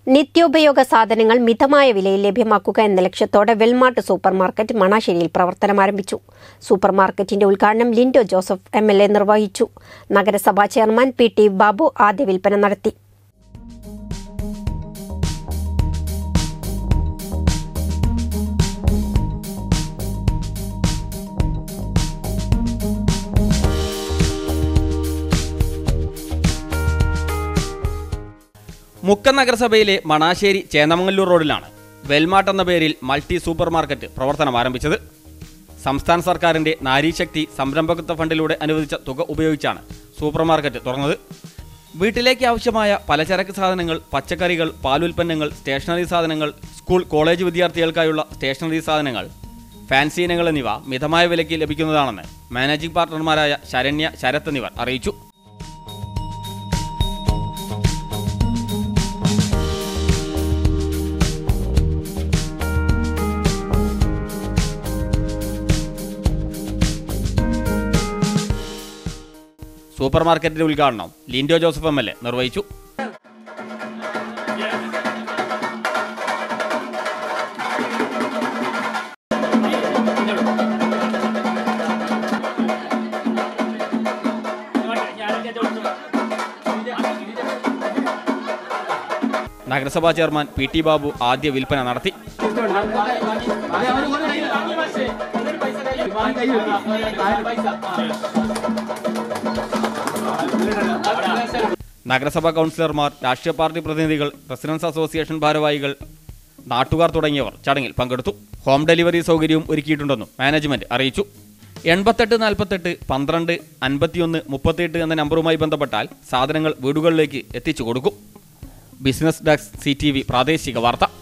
നിത്യോപയോഗ സാധനങ്ങൾ മിതമായ വിലയിൽ ലഭ്യമാക്കുക എന്ന ലക്ഷ്യത്തോടെ വെൽമാർട്ട് സൂപ്പർ മാർക്കറ്റ് മണാശ്ശേരിയിൽ പ്രവർത്തനം ആരംഭിച്ചു സൂപ്പർ മാർക്കറ്റിന്റെ ഉദ്ഘാടനം Lindo Joseph M L A നിർവഹിച്ചു നഗരസഭാ ചെയർമാൻ പി ടി ബാബു ആദ്യ വിൽപ്പന നടത്തി മുക്കം നഗരസഭയിലെ മണാശ്ശേരി ചേന്നമംഗല്ലൂർ റോഡിലാണ് വെൽമാർട്ട് എന്ന പേരിൽ മൾട്ടി സൂപ്പർ മാർക്കറ്റ് പ്രവർത്തനം ആരംഭിച്ചത് സംസ്ഥാന സർക്കാരിന്റെ നാരീശക്തി സംരംഭകത്വ ഫണ്ടിലൂടെ അനുവദിച്ച തുക ഉപയോഗിച്ചാണ് സൂപ്പർ മാർക്കറ്റ് തുറന്നത് വീട്ടിലേക്ക് ആവശ്യമായ പലചരക്ക് സാധനങ്ങൾ പച്ചക്കറികൾ പാലുൽപ്പന്നങ്ങൾ സ്റ്റേഷനറി സാധനങ്ങൾ സ്കൂൾ കോളേജ് വിദ്യാർത്ഥികൾക്കായുള്ള സ്റ്റേഷനറി സാധനങ്ങൾ ഫാൻസി ഇനങ്ങൾ എന്നിവ മിതമായ വിലയ്ക്ക് ലഭിക്കുന്നതാണെന്ന് മാനേജിംഗ് പാർട്ണർമാരായ ശരണ്യ ശരത് എന്നിവർ അറിയിച്ചു സൂപ്പർ മാർക്കറ്റിന്റെ ഉദ്ഘാടനം Lindo Joseph M L A നിർവഹിച്ചു നഗരസഭാ ചെയർമാൻ പി ടി ബാബു ആദ്യ വിൽപ്പന നടത്തി നഗരസഭാ കൗൺസിലർമാർ രാഷ്ട്രീയ പാർട്ടി പ്രതിനിധികൾ റെസിഡൻസ് അസോസിയേഷൻ ഭാരവാഹികൾ നാട്ടുകാർ തുടങ്ങിയവർ ചടങ്ങിൽ പങ്കെടുത്തു ഹോം ഡെലിവറി സൗകര്യവും ഒരുക്കിയിട്ടുണ്ടെന്നും മാനേജ്മെന്റ് അറിയിച്ചു എൺപത്തെട്ട് നാൽപ്പത്തെട്ട് പന്ത്രണ്ട് അൻപത്തിയൊന്ന് മുപ്പത്തിയെട്ട് എന്ന നമ്പറുമായി ബന്ധപ്പെട്ടാൽ സാധനങ്ങൾ വീടുകളിലേക്ക് എത്തിച്ചു കൊടുക്കും ബിസിനസ് ഡെസ്ക് സി പ്രാദേശിക വാർത്ത